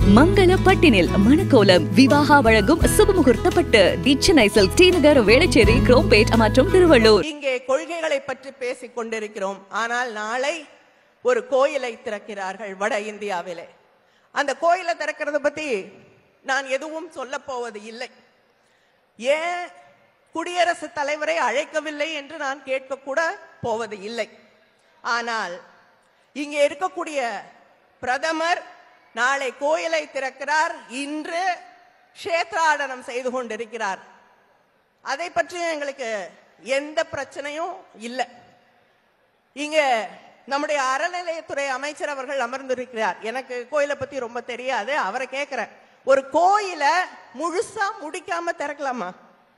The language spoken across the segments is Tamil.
மங்கள பட்டினில் மணக்கோலம் விவாகா வழங்கும் சுபமுகூர்த்த பட்டு தி சென்னை சில்க் ஸ்ரீநகர் வேளச்சேரி குரோம்பேட் மற்றும் திருவள்ளூர் இங்கே கொள்கைகளை பற்றி பேசிக் கொண்டிருக்கிறோம் ஆனால் நாளை ஒரு கோயிலை திறக்கிறார்கள் வட இந்தியாவிலே அந்த கோயிலை திறக்கிறத பத்தி நான் எதுவும் சொல்ல போவது இல்லை ஏன் குடியரசுத் தலைவரை அழைக்கவில்லை என்று நான் கேட்கக்கூட போவது இல்லை ஆனால் இங்கே இருக்கக்கூடிய பிரதமர் நாளை கோயிலை திறக்கிறார் இன்று க்ஷேத்ராடனம் செய்து கொண்டிருக்கிறார் அதை பற்றி எங்களுக்கு எந்த பிரச்சனையும் இல்லை இங்க நம்முடைய அறநிலையத்துறை அமைச்சர் அவர்கள் அமர்ந்திருக்கிறார் எனக்கு கோயிலை பத்தி ரொம்ப தெரியாது அவரை கேட்கிறேன் ஒரு கோயிலை முழுசா முடிக்காம திறக்கலாமா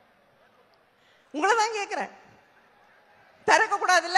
உங்களை தான் கேட்கிறேன் திறக்க கூடாதுல்ல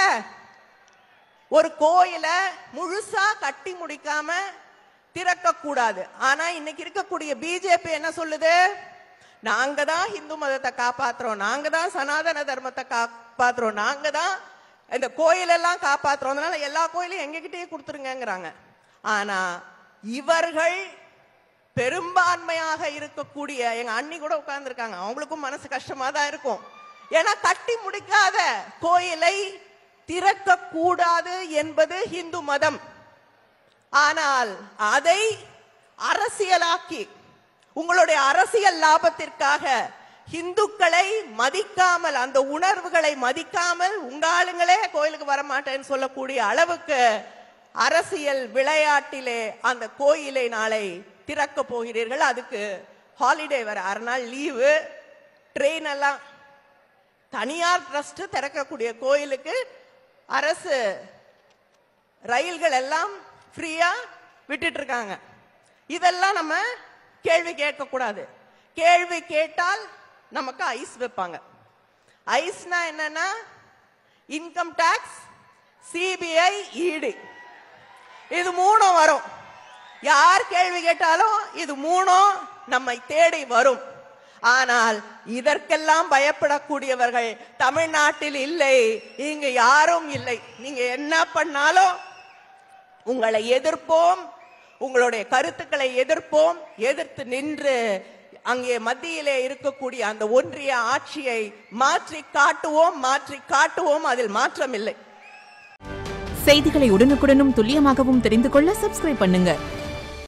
ஒரு கோயிலை முழுசா கட்டி முடிக்காம திறக்க கூடாது ஆனா இன்னைக்கு இருக்கக்கூடிய பிஜேபி என்ன சொல்லுது நாங்க தான் இந்து மதத்தை காப்பாத்துறோம் நாங்க தான் சனாதன தர்மத்தை காப்பாத்துறோம் நாங்க தான் இந்த கோயிலெல்லாம் காப்பாத்துறோம் அதனால எல்லா கோயிலையும் எங்ககிட்டயே கொடுத்துருங்கங்கிறாங்க ஆனா இவர்கள் பெரும்பான்மையாக இருக்கக்கூடிய எங்க அண்ணி கூட உட்கார்ந்துருக்காங்க அவங்களுக்கும் மனசு கஷ்டமா தான் இருக்கும் ஏன்னா கட்டி முடிக்காத கோயிலை திறக்க கூடாது என்பது இந்து மதம் ஆனால் அதை அரசியலாக்கி உங்களுடைய அரசியல் லாபத்திற்காக இந்துக்களை மதிக்காமல் அந்த உணர்வுகளை மதிக்காமல் உங்க ஆளுங்களே கோயிலுக்கு வரமாட்டேன்னு சொல்லக்கூடிய அளவுக்கு அரசியல் விளையாட்டிலே அந்த கோயிலை நாளை திறக்க போகிறீர்கள் அதுக்கு ஹாலிடே வர அரை நாள் லீவு ட்ரெயின் எல்லாம் தனியார் ட்ரஸ்ட் திறக்கக்கூடிய கோயிலுக்கு அரசு ரயில்கள் எல்லாம் ஃப்ரீயா விட்டுட்டு இருக்காங்க இதெல்லாம் நம்ம கேள்வி கேட்கக்கூடாது கேள்வி கேட்டால் நமக்கு ஐஸ் வைப்பாங்க ஐஸ்னா என்னன்னா இன்கம் டாக்ஸ் சிபிஐ இடி இது மூணும் வரும் யார் கேள்வி கேட்டாலும் இது மூணும் நம்மை தேடி வரும் ஆனால் இதற்கெல்லாம் பயப்படக்கூடியவர்கள் தமிழ்நாட்டில் இல்லை இங்கு யாரும் இல்லை நீங்க என்ன பண்ணாலும் உங்களை எதிர்ப்போம் உங்களுடைய கருத்துக்களை எதிர்ப்போம் எதிர்த்து நின்று அங்கே மத்தியிலே இருக்கக்கூடிய அந்த ஒன்றிய ஆட்சியை மாற்றி காட்டுவோம் மாற்றி காட்டுவோம் அதில் மாற்றம் இல்லை செய்திகளை உடனுக்குடனும் துல்லியமாகவும் தெரிந்து கொள்ள சப்ஸ்கிரைப் பண்ணுங்க